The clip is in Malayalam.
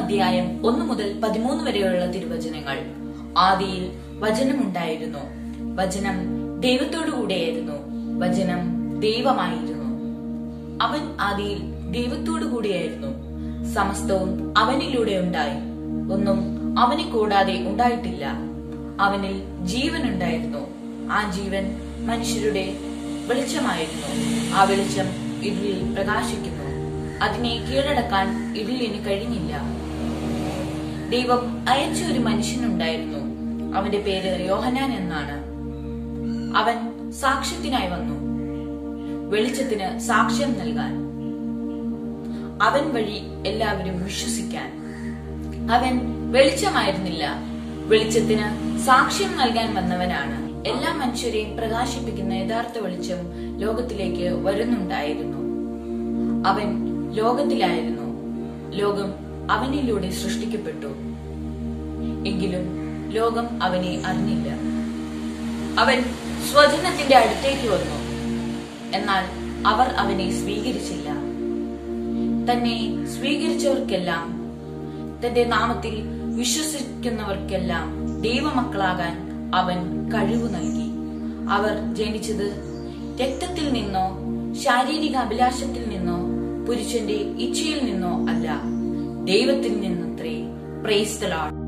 അധ്യായം ഒന്ന് മുതൽ പതിമൂന്ന് വരെയുള്ള തിരുവചനങ്ങൾ ആദിയിൽ വചനമുണ്ടായിരുന്നു വചനം ദൈവത്തോടു കൂടെയായിരുന്നു വചനം ദൈവമായിരുന്നു അവൻ ആദിയിൽ ദൈവത്തോടു കൂടിയായിരുന്നു സമസ്തവും അവനിലൂടെ ഉണ്ടായി ഒന്നും അവനെ കൂടാതെ ഉണ്ടായിട്ടില്ല അവനിൽ ജീവൻ ഉണ്ടായിരുന്നു ആ ജീവൻ മനുഷ്യരുടെ വെളിച്ചമായിരുന്നു ആ വെളിച്ചം ഇരുളിൽ പ്രകാശിക്കുന്നു അതിനെ കീഴടക്കാൻ ഇരുളിന് കഴിഞ്ഞില്ല ദൈവം അയച്ച ഒരു മനുഷ്യനുണ്ടായിരുന്നു അവന്റെ പേര് യോഹനാൻ എന്നാണ് അവൻ സാക്ഷ്യത്തിനായി വന്നു വെളിച്ചത്തിന് സാക്ഷ്യം നൽകാൻ അവൻ വഴി എല്ലാവരും വിശ്വസിക്കാൻ അവൻ വെളിച്ചമായിരുന്നില്ല വെളിച്ചത്തിന് സാക്ഷ്യം നൽകാൻ വന്നവനാണ് എല്ലാ മനുഷ്യരെയും പ്രകാശിപ്പിക്കുന്ന യഥാർത്ഥ വെളിച്ചം ലോകത്തിലേക്ക് വരുന്നുണ്ടായിരുന്നു അവൻ ലോകത്തിലായിരുന്നു ലോകം അവനിലൂടെ സൃഷ്ടിക്കപ്പെട്ടു എങ്കിലും ലോകം അവനെ അറിഞ്ഞില്ല അവൻ സ്വജനത്തിന്റെ അടുത്തേക്ക് വന്നു എന്നാൽ അവർ അവനെ സ്വീകരിച്ചില്ല തന്നെ സ്വീകരിച്ചവർക്കെല്ലാം തന്റെ നാമത്തിൽ വിശ്വസിക്കുന്നവർക്കെല്ലാം ദൈവമക്കളാകാൻ അവൻ കഴിവ് നൽകി അവർ ജനിച്ചത് രക്തത്തിൽ നിന്നോ ശാരീരിക അഭിലാഷത്തിൽ നിന്നോ പുരുഷന്റെ ഇച്ഛയിൽ നിന്നോ അല്ല ദൈവത്തിൽ നിന്നത്രേ പ്രൈസ് ദ ലോർഡ്